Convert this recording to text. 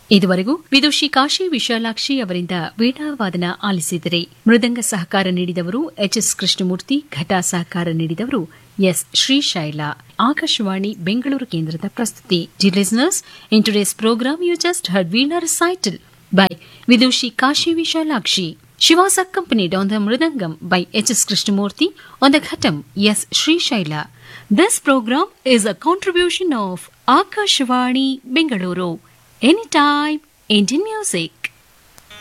ಇದುವರೆಗೂ ವಿದುಷಿ ಕಾಶಿ ವಿಶಾಲಾಕ್ಷಿ ಅವರಿಂದ ವೀಣಾವಾದನ ಆಲಿಸಿದರೆ ಮೃದಂಗ ಸಹಕಾರ ನೀಡಿದವರು ಎಚ್ಎಸ್ ಕೃಷ್ಣಮೂರ್ತಿ ಘಟ ಸಹಕಾರ ನೀಡಿದವರು ಎಸ್ ಶ್ರೀಶೈಲ ಆಕಾಶವಾಣಿ ಬೆಂಗಳೂರು ಕೇಂದ್ರದ ಪ್ರಸ್ತುತಿ dear listeners in today's program you just heard veena recital by Vidushi Kashi Vishalakshi. She was accompanied on the Mridangam by H.S. Krishnamurti, on the Ghatam S. Sri Shaila. This program is a contribution of Akashvani Bengaluru. Anytime, Indian music.